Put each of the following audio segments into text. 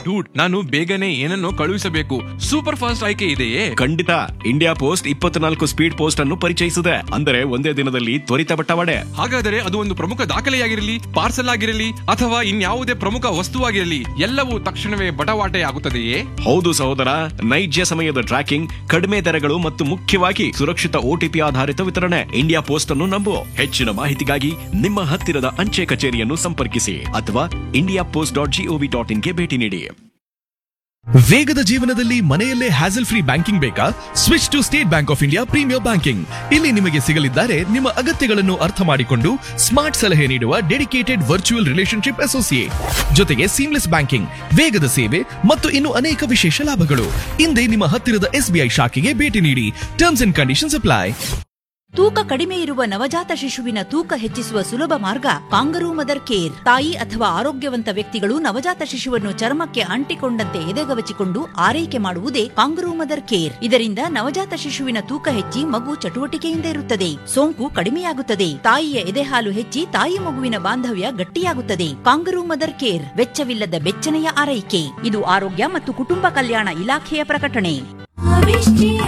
Dude ನಾನು ಬೇಗನೆ ಏನನ್ನೋ ಕಳುಹಿಸಬೇಕು ಸೂಪರ್ ಫಾಸ್ಟ್ ಆಯ್ಕೆ ಇದೆಯೇ ಖಂಡಿತ ಇಂಡಿಯಾ ಪೋಸ್ಟ್ ಇಪ್ಪತ್ನಾಲ್ಕು ಸ್ಪೀಡ್ ಪೋಸ್ಟ್ ಅನ್ನು ಪರಿಚಯಿಸಿದೆ ಅಂದರೆ ಒಂದೇ ದಿನದಲ್ಲಿ ತ್ವರಿತ ಬಟ್ಟವಾಡೆ ಹಾಗಾದರೆ ಅದು ಒಂದು ಪ್ರಮುಖ ದಾಖಲೆಯಾಗಿರಲಿ ಪಾರ್ಸಲ್ ಆಗಿರಲಿ ಅಥವಾ ಇನ್ಯಾವುದೇ ಪ್ರಮುಖ ವಸ್ತುವಾಗಿರಲಿ ಎಲ್ಲವೂ ತಕ್ಷಣವೇ ಬಟವಾಟೆ ಆಗುತ್ತದೆಯೇ ಹೌದು ಸಹೋದರ ನೈಜ ಸಮಯದ ಟ್ರ್ಯಾಕಿಂಗ್ ಕಡಿಮೆ ದರಗಳು ಮತ್ತು ಮುಖ್ಯವಾಗಿ ಸುರಕ್ಷಿತ ಓಟಿಪಿ ಆಧಾರಿತ ವಿತರಣೆ ಇಂಡಿಯಾ ಪೋಸ್ಟ್ ಅನ್ನು ನಂಬು ಹೆಚ್ಚಿನ ಮಾಹಿತಿಗಾಗಿ ನಿಮ್ಮ ಹತ್ತಿರದ ಅಂಚೆ ಕಚೇರಿಯನ್ನು ಸಂಪರ್ಕಿಸಿ ಅಥವಾ India post dot G O V dot ಇನ್ಗೆ ಭೇಟಿ ನೀಡಿ ವೇಗದ ಜೀವನದಲ್ಲಿ ಮನೆಯಲ್ಲೇ ಹ್ಯಾಸಲ್ ಫ್ರೀ ಬ್ಯಾಂಕಿಂಗ್ ಬೇಕಾ switch to State Bank of India premier banking ಇಲ್ಲಿ ನಿಮಗೆ ಸಿಗಲಿದ್ದಾರೆ ನಿಮ್ಮ ಅಗತ್ಯಗಳನ್ನು ಅರ್ಥ ಮಾಡಿಕೊಂಡು ಸ್ಮಾರ್ಟ್ ಸಲಹೆ ನೀಡುವ ಡೆಡಿಕೇಟೆಡ್ ವರ್ಚುವಲ್ ರಿಲೇಶನ್ಶಿಪ್ ಅಸೋಸಿಯೇಟ್ ಜೊತೆಗೆ ಸೀಮ್ಲೆಸ್ ಬ್ಯಾಂಕಿಂಗ್ ವೇಗದ ಸೇವೆ ಮತ್ತು ಇನ್ನು ಅನೇಕ ವಿಶೇಷ ಲಾಭಗಳು ಹಿಂದೆ ನಿಮ್ಮ ಹತ್ತಿರದ ಎಸ್ಬಿಐ ಶಾಖೆಗೆ ಭೇಟಿ ನೀಡಿ ಟರ್ಮ್ಸ್ ಅಂಡ್ ಕಂಡೀಷನ್ಸ್ ಅಪ್ಲೈ ತೂಕ ಕಡಿಮೆ ಇರುವ ನವಜಾತ ಶಿಶುವಿನ ತೂಕ ಹೆಚ್ಚಿಸುವ ಸುಲಭ ಮಾರ್ಗ ಕಾಂಗರೂ ಮದರ್ ಕೇರ್ ತಾಯಿ ಅಥವಾ ಆರೋಗ್ಯವಂತ ವ್ಯಕ್ತಿಗಳು ನವಜಾತ ಶಿಶುವನ್ನು ಚರ್ಮಕ್ಕೆ ಅಂಟಿಕೊಂಡಂತೆ ಎದೆಗವಚಿಕೊಂಡು ಆರೈಕೆ ಮಾಡುವುದೇ ಕಾಂಗರೂ ಮದರ್ ಕೇರ್ ಇದರಿಂದ ನವಜಾತ ಶಿಶುವಿನ ತೂಕ ಹೆಚ್ಚಿ ಮಗು ಚಟುವಟಿಕೆಯಿಂದ ಇರುತ್ತದೆ ಸೋಂಕು ಕಡಿಮೆಯಾಗುತ್ತದೆ ತಾಯಿಯ ಎದೆಹಾಲು ಹೆಚ್ಚಿ ತಾಯಿ ಮಗುವಿನ ಬಾಂಧವ್ಯ ಗಟ್ಟಿಯಾಗುತ್ತದೆ ಕಾಂಗರೂ ಮದರ್ ಕೇರ್ ವೆಚ್ಚವಿಲ್ಲದ ಬೆಚ್ಚನೆಯ ಆರೈಕೆ ಇದು ಆರೋಗ್ಯ ಮತ್ತು ಕುಟುಂಬ ಕಲ್ಯಾಣ ಇಲಾಖೆಯ ಪ್ರಕಟಣೆ Avishtiya,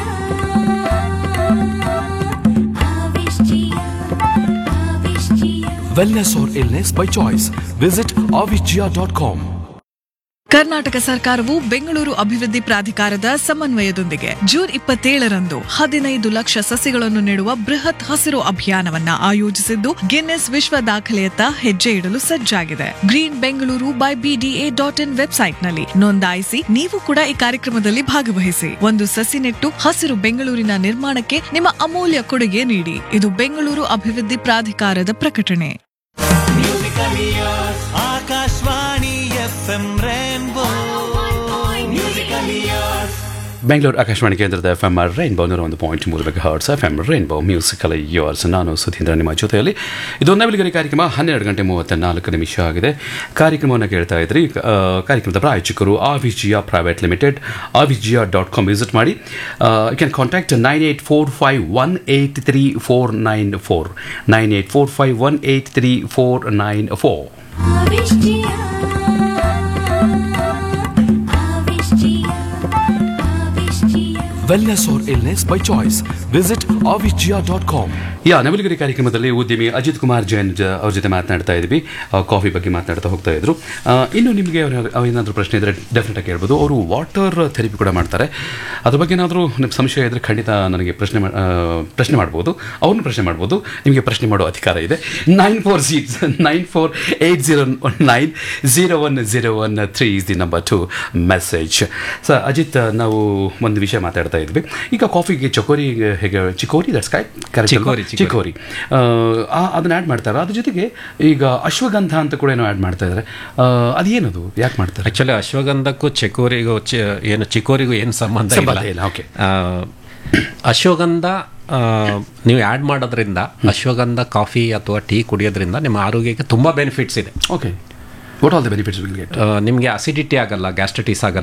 Avishtiya, Avishtiya. Wellness or illness by choice. Visit avicgia.com. Karnataka ಸರ್ಕಾರವು ಬೆಂಗಳೂರು ಅಭಿವೃದ್ಧಿ ಪ್ರಾಧಿಕಾರದ ಸಮನ್ವಯದೊಂದಿಗೆ ಜೂನ್ ಇಪ್ಪತ್ತೇಳರಂದು ಹದಿನೈದು ಲಕ್ಷ ಸಸಿಗಳನ್ನು ನೆಡುವ ಬೃಹತ್ ಹಸಿರು ಅಭಿಯಾನವನ್ನ ಆಯೋಜಿಸಿದ್ದು ಗಿನ್ನೆಸ್ ವಿಶ್ವ ದಾಖಲೆಯತ್ತ ಹೆಜ್ಜೆ ಇಡಲು ಸಜ್ಜಾಗಿದೆ green Bengaluru by B D A dot in ವೆಬ್ಸೈಟ್ನಲ್ಲಿ ನೋಂದಾಯಿಸಿ ನೀವು ಕೂಡ ಈ ಕಾರ್ಯಕ್ರಮದಲ್ಲಿ ಭಾಗವಹಿಸಿ ಒಂದು ಸಸಿ ನೆಟ್ಟು ಹಸಿರು ಬೆಂಗಳೂರಿನ ನಿರ್ಮಾಣಕ್ಕೆ ನಿಮ್ಮ ಅಮೂಲ್ಯ ಕೊಡುಗೆ ನೀಡಿ ಇದು ಬೆಂಗಳೂರು ಅಭಿವೃದ್ಧಿ ಪ್ರಾಧಿಕಾರದ ಪ್ರಕಟಣೆ Akashvani F M rainbow Bengaluru Akashvani ಕೇಂದ್ರದ ಎಫ್ ಎಂ ಆರ್ ರೈನ್ಬೋ ನೂರ ಒಂದು ಪಾಯಿಂಟ್ ಮೂರು megahertz F M rainbow musical yours ನಾನು ಸುಧೀಂದ್ರ ನಿಮ್ಮ ಜೊತೆಯಲ್ಲಿ ಇದು ನವಿಲುಗರಿ ಕಾರ್ಯಕ್ರಮ ಹನ್ನೆರಡು ಗಂಟೆ ಮೂವತ್ತ ನಾಲ್ಕು ನಿಮಿಷ ಆಗಿದೆ ಕಾರ್ಯಕ್ರಮವನ್ನು ಕೇಳ್ತಾ ಇದ್ರಿ ಆ, ಕಾರ್ಯಕ್ರಮದ ಪ್ರಾಯೋಜಕರು Avijia private limited Avijia dot com visit ಮಾಡಿ you can contact nine eight four five one eight three four nine four nine eight four five one eight three four nine four Avishtiya, Avishtiya, Avishtiya. Wellness or illness by choice. Visit avicgia.com. ಯಾ ನವಿಲುಗರಿ ಕಾರ್ಯಕ್ರಮದಲ್ಲಿ ಉದ್ಯಮಿ ಅಜಿತ್ ಕುಮಾರ್ ಜೈನ್ ಜ ಅವ್ರ ಜೊತೆ ಮಾತನಾಡ್ತಾ ಇದ್ವಿ ಆ, ಕಾಫಿ ಬಗ್ಗೆ ಮಾತನಾಡ್ತಾ ಹೋಗ್ತಾ ಇದ್ರು ಆ, ಇನ್ನು ನಿಮಗೆ ಏನಾದರೂ ಪ್ರಶ್ನೆ ಇದ್ದರೆ ಡೆಫಿನೆಟ್ ಕೇಳ್ಬೋದು ಅವರು ವಾಟರ್ ಥೆರಪಿ ಕೂಡ ಮಾಡ್ತಾರೆ ಅದ್ರ ಬಗ್ಗೆ ಏನಾದರೂ ನಿಮ್ಮ ಸಂಶಯ ಇದ್ದರೆ ಖಂಡಿತ ನನಗೆ ಪ್ರಶ್ನೆ ಮಾ- ಆ, ಪ್ರಶ್ನೆ ಮಾಡ್ಬೋದು ಅವ್ರನ್ನ ಪ್ರಶ್ನೆ ಮಾಡ್ಬೋದು ನಿಮಗೆ ಪ್ರಶ್ನೆ ಮಾಡೋ ಅಧಿಕಾರ ಇದೆ nine four six nine four eight zero nine zero one zero one three is the number to message ಸ ಅಜಿತ್ ನಾವು ಒಂದು ವಿಷಯ ಮಾತಾಡ್ತಾ ಇದ್ವಿ ಈಗ ಕಾಫಿಗೆ ಚಕೋರಿ ಹೇಗೆ ಚಿಕೋರಿ ದಟ್ಸ್ ಕೈ ಚಿಕೋರಿ, ಚಿಕೋರಿ. ಚಿಕೋರಿ ಆ, ಆ- ಅದನ್ನ ಆ್ಯಡ್ ಮಾಡ್ತಾರೆ ಅದ್ರ ಜೊತೆಗೆ ಈಗ ಅಶ್ವಗಂಧ ಅಂತ ಕೂಡ ಏನೋ ಆ್ಯಡ್ ಮಾಡ್ತಾ ಇದ್ದಾರೆ ಆ, ಅದೇನದು ಯಾಕೆ ಮಾಡ್ತಾರೆ ಆಕ್ಚುಲಿ ಅಶ್ವಗಂಧಕ್ಕೂ ಚಿಕೋರಿಗೂ ಚಿ- ಏನು ಚಿಕೋರಿಗೂ ಏನು ಸಂಬಂಧ ಸಂಬಂಧ ಇಲ್ಲ ಇಲ್ಲ, okay. ಆ, ಅಶ್ವಗಂಧ ಆ, ನೀವು ಆ್ಯಡ್ ಮಾಡೋದ್ರಿಂದ ಅಶ್ವಗಂಧ ಕಾಫಿ ಅಥವಾ ಟೀ ಕುಡಿಯೋದ್ರಿಂದ ನಿಮ್ಮ ಆರೋಗ್ಯಕ್ಕೆ ತುಂಬ ಬೆನಿಫಿಟ್ಸ್ ಇದೆ okay what all the benefits will get ನಿಮಗೆ ಅಸಿಡಿಟಿ ಆಗಲ್ಲ ಗ್ಯಾಸ್ಟ್ರಿಟಿಸ್ ಆಗಲ್ಲ